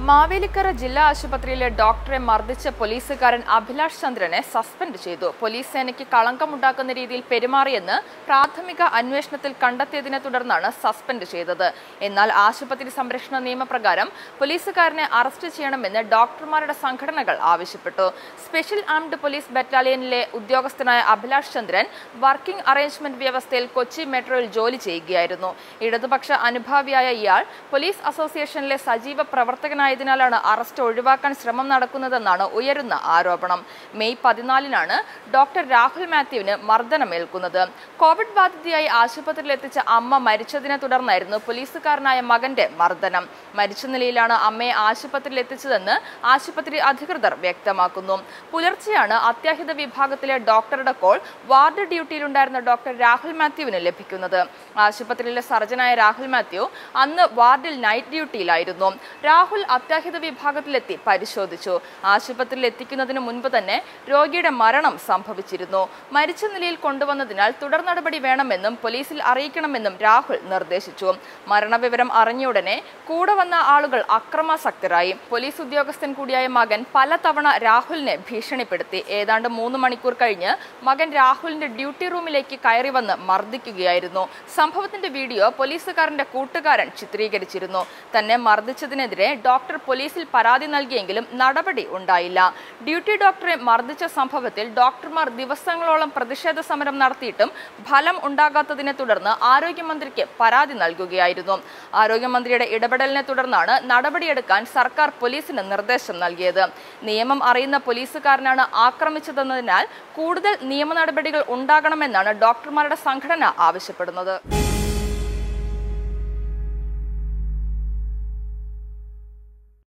മാവേലിക്കര ജില്ലാ ആശുപത്രിയിലെ ഡോക്ടറെ മർദ്ദിച്ച പോലീസുകാരൻ അഭിലാഷ് ചന്ദ്രനെ സസ്പെൻഡ് ചെയ്തു പോലീസ് സേനയ്ക്ക് കളങ്കമുണ്ടാക്കുന്ന രീതിയിൽ പെരുമാറിയെന്ന് പ്രാഥമിക അന്വേഷണത്തിൽ കണ്ടെത്തിയതിനെ തുടർന്നാണ് സസ്പെൻഡ് ചെയ്തത് എന്നാൽ ആശുപത്രി സംരക്ഷണ നിയമപ്രകാരം പോലീസുകാരനെ അറസ്റ്റ് ചെയ്യണമെന്ന് ഡോക്ടർമാരുടെ സംഘടനകൾ ആവശ്യപ്പെട്ടു സ്പെഷ്യൽ ആംഡ് പോലീസ് ബറ്റാലിയനിലെ ഉദ്യോഗസ്ഥനായ അഭിലാഷ് ചന്ദ്രൻ വർക്കിംഗ് അറേഞ്ച്മെന്റ് വ്യവസ്ഥയിൽ കൊച്ചി മെട്രോയിൽ ജോലി ചെയ്യുകയായിരുന്നു ഇടതുപക്ഷ അനുഭാവിയായ ഇയാൾ പോലീസ് അസോസിയേഷനിലെ സജീവ പ്രവർത്തകനായതിനാലാണ് അറസ്റ്റ് ഒഴിവാക്കാൻ ശ്രമം നടക്കുന്നതെന്നാണ് ഉയരുന്ന ആരോപണം മെയ് പതിനാലിനാണ് ഡോക്ടർ രാഹുൽ മാത്യുവിന് മർദ്ദനമേൽക്കുന്നത് കോവിഡ് ബാധിതയായി ആശുപത്രിയിൽ എത്തിച്ച അമ്മ മരിച്ചതിനെ തുടർന്നായിരുന്നു പോലീസുകാരനായ മകന്റെ മർദ്ദനം മരിച്ച നിലയിലാണ് അമ്മയെ ആശുപത്രിയിൽ എത്തിച്ചതെന്ന് ആശുപത്രി അധികൃതർ വ്യക്തമാക്കുന്നു പുലർച്ചെയാണ് അത്യാഹിത വിഭാഗത്തിലെ ഡോക്ടറുടെ കോൾ വാർഡ് ഡ്യൂട്ടിയിലുണ്ടായിരുന്ന ഡോക്ടർ രാഹുൽ മാത്യുവിന് ലഭിക്കുന്നത് ആശുപത്രിയിലെ സർജനായ രാഹുൽ മാത്യു അന്ന് വാർഡിൽ നൈറ്റ് ഡ്യൂട്ടിയിലായിരുന്നു രാഹുൽ അത്യാഹിത വിഭാഗത്തിലെത്തി പരിശോധിച്ചു ആശുപത്രിയിൽ എത്തിക്കുന്നതിന് മുൻപ് തന്നെ രോഗിയുടെ മരണം സംഭവിച്ചിരുന്നു മരിച്ച നിലയിൽ കൊണ്ടുവന്നതിനാൽ തുടർ നടപടി വേണമെന്നും പോലീസിൽ അറിയിക്കണമെന്നും രാഹുൽ നിർദ്ദേശിച്ചു മരണവിവരം അറിഞ്ഞയുടനെ കൂടെ വന്ന ആളുകൾ അക്രമാസക്തരായി പോലീസ് ഉദ്യോഗസ്ഥൻ കൂടിയായ മകൻ പലതവണ രാഹുലിനെ ഭീഷണിപ്പെടുത്തി ഏതാണ്ട് മൂന്ന് മണിക്കൂർ കഴിഞ്ഞ് മകൻ രാഹുലിന്റെ ഡ്യൂട്ടി റൂമിലേക്ക് കയറി വന്ന് മർദ്ദിക്കുകയായിരുന്നു സംഭവത്തിന്റെ വീഡിയോ പോലീസുകാരന്റെ കൂട്ടുകാരൻ ചിത്രീകരിച്ചിരുന്നു തന്നെ മർദ്ദിച്ചതിനെതിരെ ഡോക്ടർ പോലീസിൽ പരാതി നൽകിയെങ്കിലും നടപടി ഉണ്ടായില്ല ഡ്യൂട്ടി ഡോക്ടറെ മർദ്ദിച്ച സംഭവത്തിൽ ഡോക്ടർമാർ ദിവസങ്ങളോളം പ്രതിഷേധ സമരം നടത്തിയിട്ടും ഫലം ഉണ്ടാകാത്തതിനെ തുടർന്ന് ആരോഗ്യമന്ത്രിക്ക് പരാതി നൽകുകയായിരുന്നു ആരോഗ്യമന്ത്രിയുടെ ഇടപെടലിനെ തുടർന്നാണ് നടപടിയെടുക്കാൻ സർക്കാർ പോലീസിന് നിർദ്ദേശം നൽകിയത് നിയമം അറിയുന്ന പോലീസുകാരനാണ് ആക്രമിച്ചതെന്നതിനാൽ കൂടുതൽ നിയമ നടപടികൾ ഉണ്ടാകണമെന്നാണ് ഡോക്ടർമാരുടെ സംഘടന ആവശ്യപ്പെടുന്നത്